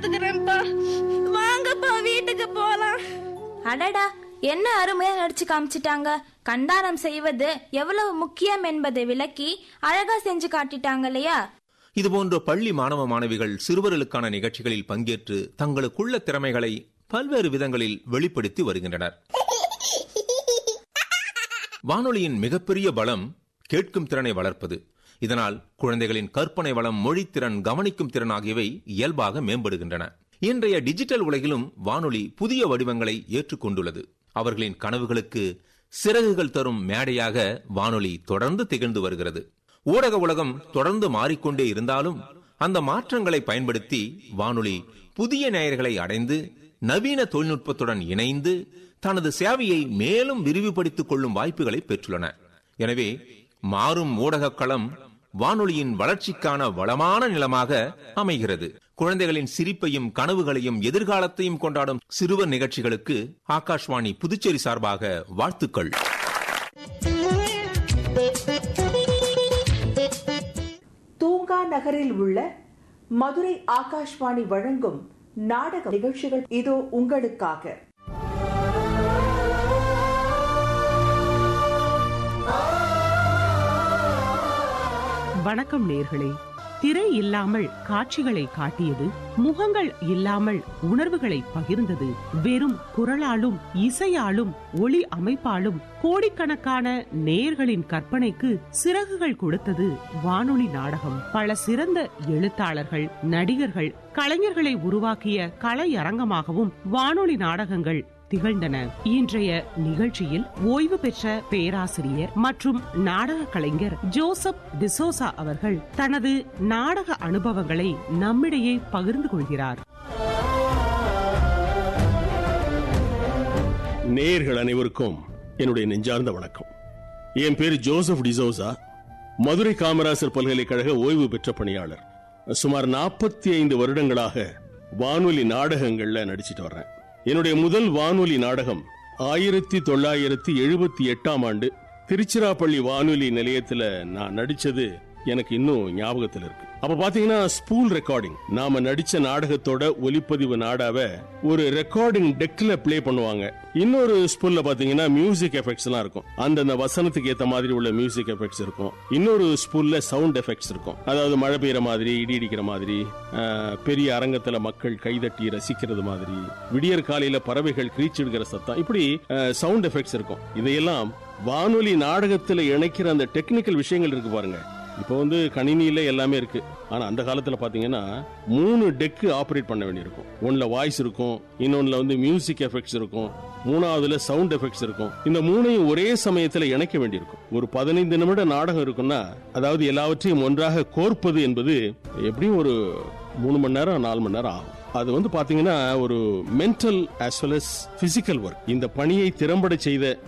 ஒத்துக்கிறேன்ப்பா வாங்கப்பா வீட்டுக்கு போலாம் அடடா என்ன அருமையா நடிச்சு காமிச்சிட்டாங்க கண்டாரம் செய்வது எவ்வளவு முக்கியம் என்பதை விளக்கி அழகா செஞ்சு காட்டிட்டாங்க இல்லையா இதுபோன்ற பள்ளி மாணவ மாணவிகள் சிறுவர்களுக்கான நிகழ்ச்சிகளில் பங்கேற்று தங்களுக்குள்ள திறமைகளை பல்வேறு விதங்களில் வெளிப்படுத்தி வருகின்றனர் வானொலியின் மிகப்பெரிய பலம் கேட்கும் திறனை வளர்ப்பது இதனால் குழந்தைகளின் கற்பனை வளம் மொழித்திறன் கவனிக்கும் திறன் ஆகியவை இயல்பாக மேம்படுகின்றன இன்றைய டிஜிட்டல் உலகிலும் வானொலி புதிய வடிவங்களை ஏற்றுக்கொண்டுள்ளது அவர்களின் கனவுகளுக்கு சிறகுகள் தரும் மேடையாக வானொலி தொடர்ந்து திகழ்ந்து வருகிறது ஊடக உலகம் தொடர்ந்து மாறிக்கொண்டே இருந்தாலும் அந்த மாற்றங்களை பயன்படுத்தி வானொலி புதிய நேயர்களை அடைந்து நவீன தொழில்நுட்பத்துடன் இணைந்து தனது சேவையை மேலும் விரிவுபடுத்திக் கொள்ளும் வாய்ப்புகளை பெற்றுள்ளன எனவே மாறும் ஊடகக் களம் வானொலியின் வளர்ச்சிக்கான வளமான நிலமாக அமைகிறது குழந்தைகளின் சிரிப்பையும் கனவுகளையும் எதிர்காலத்தையும் கொண்டாடும் சிறுவர் நிகழ்ச்சிகளுக்கு ஆகாஷ்வாணி புதுச்சேரி சார்பாக வாழ்த்துக்கள் தூங்கா நகரில் உள்ள மதுரை ஆகாஷ்வாணி வழங்கும் நாடக நிகழ்ச்சிகள் இதோ உங்களுக்காக வணக்கம் நேர்களே திரை இல்லாமல் காட்சிகளை காட்டியது முகங்கள் இல்லாமல் உணர்வுகளை பகிர்ந்தது வெறும் குரலாலும் இசையாலும் ஒளி அமைப்பாலும் கோடிக்கணக்கான நேயர்களின் கற்பனைக்கு சிறகுகள் கொடுத்தது வானொலி நாடகம் பல சிறந்த எழுத்தாளர்கள் நடிகர்கள் கலைஞர்களை உருவாக்கிய கலையரங்கமாகவும் வானொலி நாடகங்கள் திகழ்ந்தன இன்றைய நிகழ்ச்சியில் ஓய்வு பெற்ற பேராசிரியர் மற்றும் நாடக கலைஞர் ஜோசப் டிசோசா அவர்கள் தனது நாடக அனுபவங்களை நம்மிடையே பகிர்ந்து கொள்கிறார் நேயர்கள் அனைவருக்கும் என்னுடைய நெஞ்சார்ந்த வணக்கம் என் பேர் ஜோசப் டிசோசா மதுரை காமராசர் பல்கலைக்கழக ஓய்வு பெற்ற பணியாளர் சுமார் நாற்பத்தி ஐந்து வருடங்களாக வானொலி நாடகங்கள்ல நடிச்சிட்டு வர்றேன் என்னுடைய முதல் வானொலி நாடகம் ஆயிரத்தி தொள்ளாயிரத்தி எழுபத்தி எட்டாம் ஆண்டு திருச்சிராப்பள்ளி வானொலி நிலையத்துல நான் நடிச்சது எனக்கு இன்னும் ஞாபகத்தில் இருக்கு அப்ப பாத்தீங்கன்னா ஸ்பூல் ரெக்கார்டிங் நாம நடிச்ச நாடகத்தோட ஒலிப்பதிவு நாடாவ ஒரு ரெக்கார்டிங் டெக்ல ப்ளே பண்ணுவாங்க இன்னொரு ஸ்பூல்ல பாத்தீங்கன்னா மியூசிக் எஃபெக்ட்ஸ் எல்லாம் இருக்கும் அந்தந்த வசனத்துக்கு ஏத்த மாதிரி உள்ள மியூசிக் எஃபெக்ட்ஸ் இருக்கும் இன்னொரு ஸ்பூல்ல சவுண்ட் எஃபெக்ட்ஸ் இருக்கும் அதாவது மழை பெய்யற மாதிரி இடி இடிக்கிற மாதிரி ஆஹ், பெரிய அரங்கத்துல மக்கள் கைதட்டி ரசிக்கிறது மாதிரி விடியற் காலையில பறவைகள் கிரீச்சிடுகிற சத்தம் இப்படி சவுண்ட் எஃபெக்ட்ஸ் இருக்கும் இதையெல்லாம் வானொலி நாடகத்துல இணைக்கிற அந்த டெக்னிக்கல் விஷயங்கள் இருக்கு பாருங்க இப்போ வந்து கணினியில எல்லாமே இருக்கு ஆனா அந்த காலத்துல பாத்தீங்கன்னா மூணு டெக்கு ஆபரேட் பண்ண வேண்டியிருக்கும் ஒன்னுல வாய்ஸ் இருக்கும் இன்னொன்னுல வந்து மியூசிக் எஃபெக்ட்ஸ் இருக்கும் மூணாவதுல சவுண்ட் எஃபெக்ட்ஸ் இருக்கும் இந்த மூணையும் ஒரே சமயத்துல இணைக்க வேண்டியிருக்கும் ஒரு பதினைந்து நிமிட நாடகம் இருக்குன்னா அதாவது எல்லாவற்றையும் ஒன்றாக கோர்ப்பது என்பது எப்படியும் ஒரு மூணு மணி நேரம் நாலு மணி நேரம் ஆகும் அது வந்து பாத்தீங்கன்னா ஒரு mental as well as physical work இந்த பணியை திறம்பட செய்த